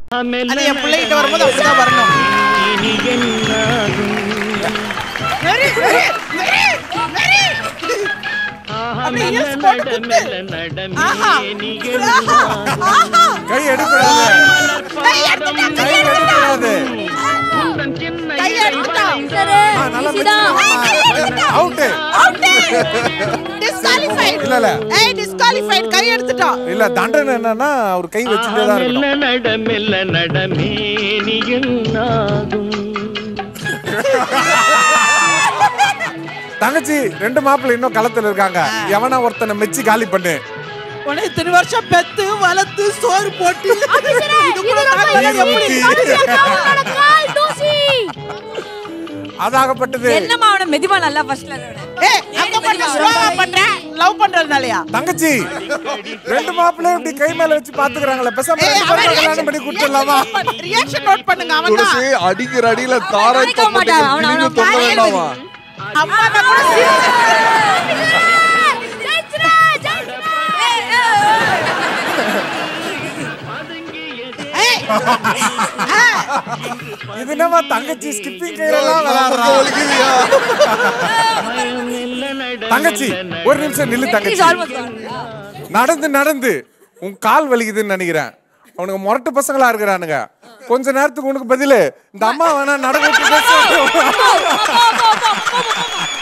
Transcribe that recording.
ஆனா என் பிள்ளைகிட்ட வரும்போது அப்படிதான் வரணும் வெரி வெரி வெரி வெரி அப்படி heels போட்டு குத்து. ஆஹா. ஆஹா. கை எடுக்கூடாது கை எடுத்துட்டான், கை கை எடுத்துட்டான். எடுக்கூடாது கை எடுத்துட்டான். ஆ, நல்லா எடுத்துட்டான். Out Out. Disqualified. இல்ல, இல்ல. ஏய், disqualified. கை எடுத்துட்டான். இல்ல தண்டனை என்னன்னா அவர் கை வச்சுட்டே தான் இருக்கணும் நடமெல்ல நடமே நீயும் தங்கச்சி ரெண்டு மாப்பிள்ளை இன்னும் களத்துல இருக்காங்க எவனா ஒருத்தனை மெச்சி காலி பண்ணு உன்னை இத்தனை வருஷம் பெத்து வளர்த்து சோறு போட்டு இது கூட நாங்க எப்படி அதாகப்பட்டது என்னம்மா அவன மெதுவா நல்லா ஃபர்ஸ்ட்ல ஏய், அங்க பண்ண ஸ்லோவா பண்ற லவ் பண்றதுனாலயா தங்கச்சி ரெண்டு மாப்பிள்ளை இப்படி கை மேல வச்சு பாத்துக்கிறாங்களே பேசாம ஏய், ரெண்டு அவன் பேரும் கல்யாணம் பண்ணி கொடுத்துடலாமா ரியாக்ஷன் நோட் பண்ணுங்க அவன் தான் துளசி அடிக்கிற அடியில தாரை அடிக்க மாட்டான். அவன- அவன தொங்க வேண்டாமா அம்மா நான் கூட சிரிச்சு ஏய், இது என்னமா தங்கச்சி ஸ்கிப்பிங் கையிலலாம் விளையாடுறா வலிக்குதுயா தங்கச்சி ஒரு நிமிஷம் நில்லு தங்கச்சி நடந்து நடந்து உன் கால் வலிக்குதுன்னு நினைக்கிறேன் அவனுக்கு முரட்டு பசங்களா இருக்கிறானுங்க கொஞ்ச நேரத்துக்கு உனக்கு பதிலு இந்த அம்மா வேணா நடக்க விட்டு பேச